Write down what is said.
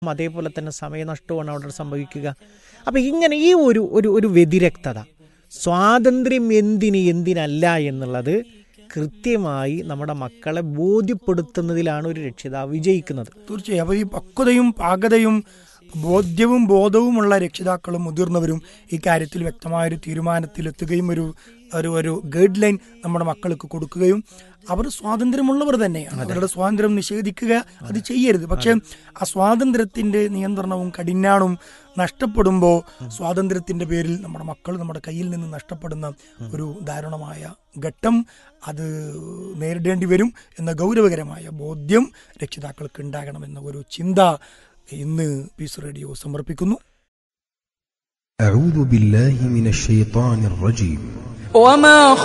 അതേപോലെ തന്നെ സമയനഷ്ടമാണ് അവിടെ സംഭവിക്കുക അപ്പം ഇങ്ങനെ ഈ ഒരു ഒരു ഒരു വ്യതിരക്തത സ്വാതന്ത്ര്യം എന്തിന് എന്തിനല്ല എന്നുള്ളത് കൃത്യമായി നമ്മുടെ മക്കളെ ബോധ്യപ്പെടുത്തുന്നതിലാണ് ഒരു രക്ഷിതാവ് വിജയിക്കുന്നത് തീർച്ചയായും അപ്പോൾ ഈ പക്വതയും പാകതയും ബോധ്യവും ബോധവുമുള്ള രക്ഷിതാക്കളും മുതിർന്നവരും ഈ കാര്യത്തിൽ വ്യക്തമായൊരു തീരുമാനത്തിലെത്തുകയും ഒരു ഒരു ഒരു ഗൈഡ് ലൈൻ നമ്മുടെ മക്കൾക്ക് കൊടുക്കുകയും അവർ സ്വാതന്ത്ര്യമുള്ളവർ തന്നെയാണ് അവരുടെ സ്വാതന്ത്ര്യം നിഷേധിക്കുക അത് ചെയ്യരുത് പക്ഷേ ആ സ്വാതന്ത്ര്യത്തിന്റെ നിയന്ത്രണവും കടിഞ്ഞാണും നഷ്ടപ്പെടുമ്പോൾ സ്വാതന്ത്ര്യത്തിന്റെ പേരിൽ നമ്മുടെ മക്കൾ നമ്മുടെ കയ്യിൽ നിന്ന് നഷ്ടപ്പെടുന്ന ഒരു ദാരുണമായ ഘട്ടം അത് നേരിടേണ്ടി വരും എന്ന ഗൗരവകരമായ ബോധ്യം രക്ഷിതാക്കൾക്ക് ഉണ്ടാകണമെന്ന ഒരു ചിന്ത ഇന്ന് പീസ് റേഡിയോ സമർപ്പിക്കുന്നു أعوذ بالله من الشيطان الرجيم وما